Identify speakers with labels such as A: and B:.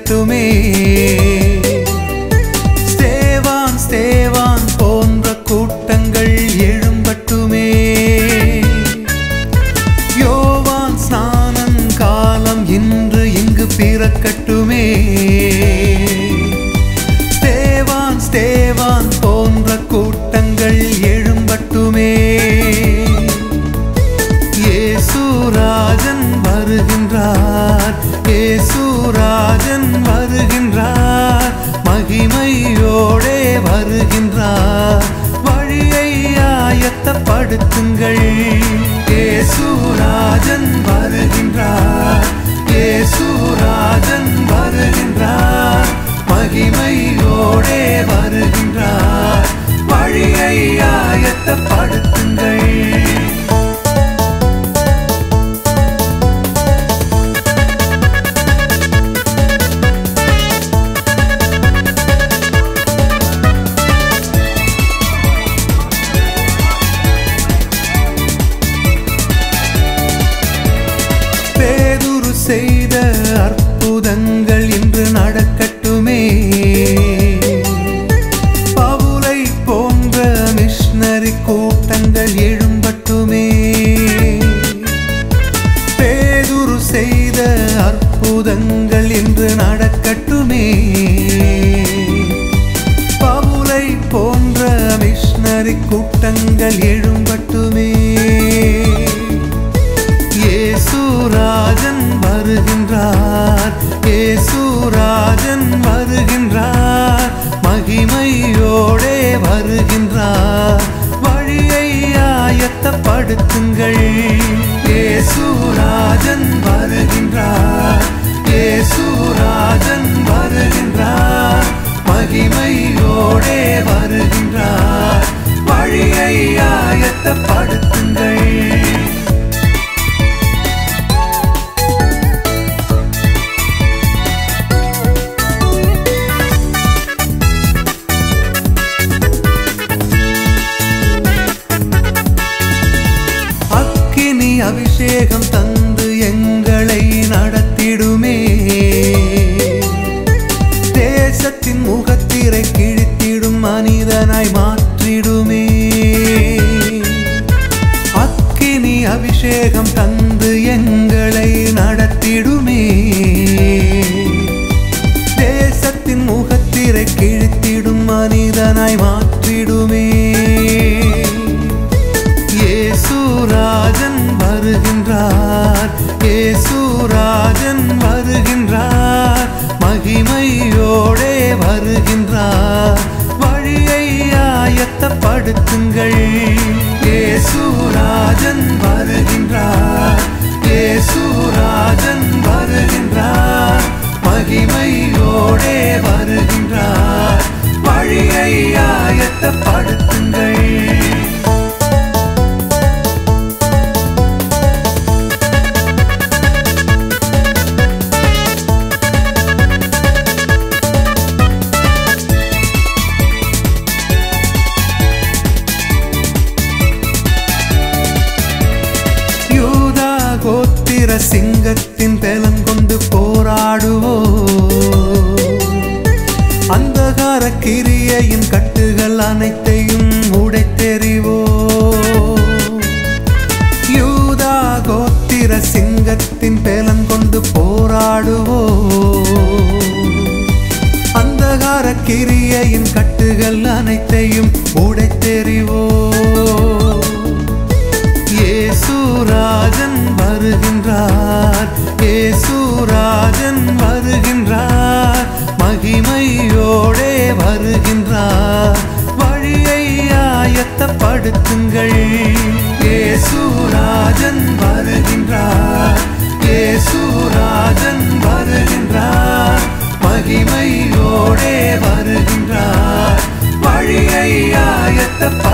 A: பிறக்கட்டுமே ஸ்தேவான் ஸ்தேவான் போன்ற கூட்டங்கள் எழும்பட்டுமே யோவான் ஸ்நானன் காலம் இன்று இங்கு பிறக்கட்டுமே ஸ்தேவான் ஸ்தேவான் போன்ற கூட்டங்கள் எழும்பட்டுமே ஏசுராஜன் வருகின்றார் ஏசுராஜன் வருகின்றார் மகிமையோடே வருகின்றார் வழியை ஆயத்தப்படுத்துங்கள் ஏசுராஜன் வருகின்றார் ஏசுராஜன் வருகின்றார் மகிமையோடே வருகின்றார் வழியை ஆயத்தப்படுத்துங்கள் பேதுரு செய்த அற்புதங்கள் இன்று நடக்கட்டுமே பவுலை போன்ற மிஷனரி கூட்டங்கள் எழும்பட்டுமே பேதுரு செய்த அற்புதங்கள் இன்று நடக்கட்டுமே பவுலை போன்ற மிஷனரி கூட்டங்கள் எழும்பட்டுமே ஏசுராஜன் வருகின்றார் ஏசுராஜன் வருகின்றார் மகிமையோடே வருகின்றார் வழியை ஆயத்தப்படுத்துங்கள் ஏசுராஜன் வருகின்றார் ஏசுராஜன் வருகின்றார் மகிமையோடே வருகின்றார் வழியை ஆயத்தப்படுத்துங்கள் அக்கினி அபிஷேகம் தந்து எங்களை நடத்திடுமே தேசத்தின் முகத்திரை கிழித்திடும் மனிதனாய் மாற்றிடுமே அக்கினி அபிஷேகம் தந்து எங்களை நடத்திடுமே தேசத்தின் முகத்திரை கிழித்திடும் மனிதனாய் மாற்றிடுமே ஏசுராஜன் வருகின்றார் ஏசுராஜன் வருகின்றார் மகிமையோடே வருகின்றார் வழியை ஆயத்தப்படுத்துங்கள் ஏசுராஜன் வருகின்றார் ஏசுராஜன் வருகின்றார் மகிமையோடே வருகின்றார் வழியை ஆயத்தப்படுத்துங்கள் யூதா கோத்திர சிங்கத்தின் பலன் கொண்டு போராடுவோ அந்தகார கிரியையின் கட்டுகள் அனைத்தையும் உடைத்தெறிவோ யூதா கோத்திர சிங்கத்தின் பலன் கொண்டு போராடுவோ அந்தகார கிரியையின் கட்டுகள் அனைத்தையும் உடைத்தெறிவோ ஏசுராஜன் வருகின்றார் ஏசுராஜன் வருகின்றார் மகிமையோடே வருகின்றார் வழியை ஆயத்தப்படுத்துங்கள் ஏசுராஜன் வருகின்றார் ஏசுராஜன் வருகின்றார் மகிமையோடே வருகின்றார் வழியை ஆயத்தப்படுத்துங்கள்